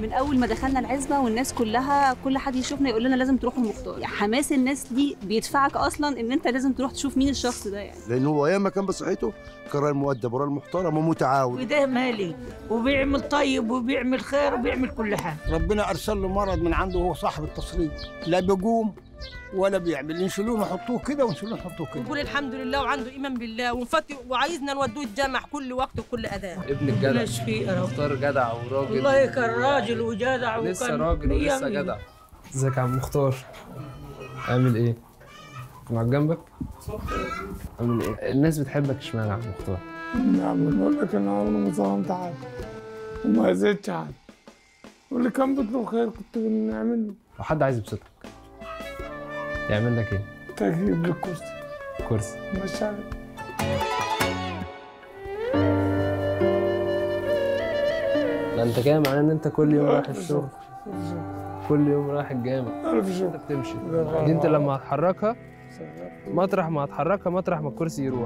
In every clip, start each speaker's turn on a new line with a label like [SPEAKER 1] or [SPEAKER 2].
[SPEAKER 1] من اول ما دخلنا العزبه والناس كلها كل حد يشوفنا يقول لنا لازم تروحوا المختار يعني حماس الناس دي بيدفعك اصلا ان انت لازم تروح تشوف مين الشخص ده يعني
[SPEAKER 2] لان هو ايام ما كان بصحته كان راجل مؤدب وراجل محترم ومتعاون
[SPEAKER 3] وده مالي وبيعمل طيب وبيعمل خير وبيعمل كل حاجه
[SPEAKER 4] ربنا ارسل له مرض من عنده وهو صاحب التصريف لا بيقوم ولا بيعمل ينشلوه نحطوه كده ونشيلوه نحطوه كده
[SPEAKER 5] نقول الحمد لله وعنده ايمان بالله ونفتي وعايزنا نودوه الجامع كل وقت وكل اذان
[SPEAKER 6] ابن الجدع
[SPEAKER 3] مش فيه يا رب
[SPEAKER 6] مختار جدع وراجل
[SPEAKER 3] والله كان راجل وجدع وكان
[SPEAKER 6] لسه راجل
[SPEAKER 3] مية
[SPEAKER 6] ولسه
[SPEAKER 3] مية.
[SPEAKER 6] جدع ازيك يا عم مختار عامل ايه؟ معاك جنبك؟ عامل ايه؟ الناس بتحبك اشمعنى يا عم مختار؟
[SPEAKER 7] نعم بقول لك انا عمري ما ظلمت حد وما اذيتش حد واللي كان بيطلب خير كنت بنعمل له
[SPEAKER 6] لو حد عايز يبسطك يعمل لك ايه؟
[SPEAKER 7] تجيب لي كرسي
[SPEAKER 6] كرسي
[SPEAKER 7] مش عارف
[SPEAKER 6] ده انت كده معناه ان انت كل يوم رايح الشغل كل يوم رايح الجامع
[SPEAKER 7] انا في
[SPEAKER 6] انت
[SPEAKER 7] شغل
[SPEAKER 6] بتمشي دي انت لما هتحركها مطرح ما هتحركها مطرح ما الكرسي يروح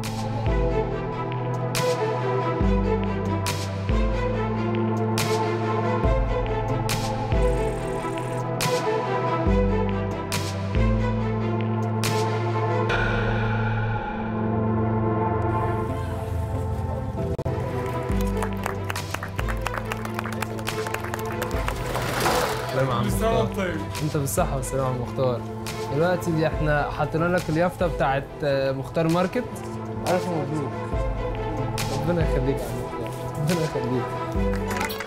[SPEAKER 6] سلام يا عم مختار
[SPEAKER 7] طيب
[SPEAKER 6] انت بالصحة والسلامة يا عم مختار دلوقتي دي احنا حاطين لك اليافطة بتاعت آه، مختار ماركت ألف مبروك ربنا يخليك يا عم مختار ربنا يخليك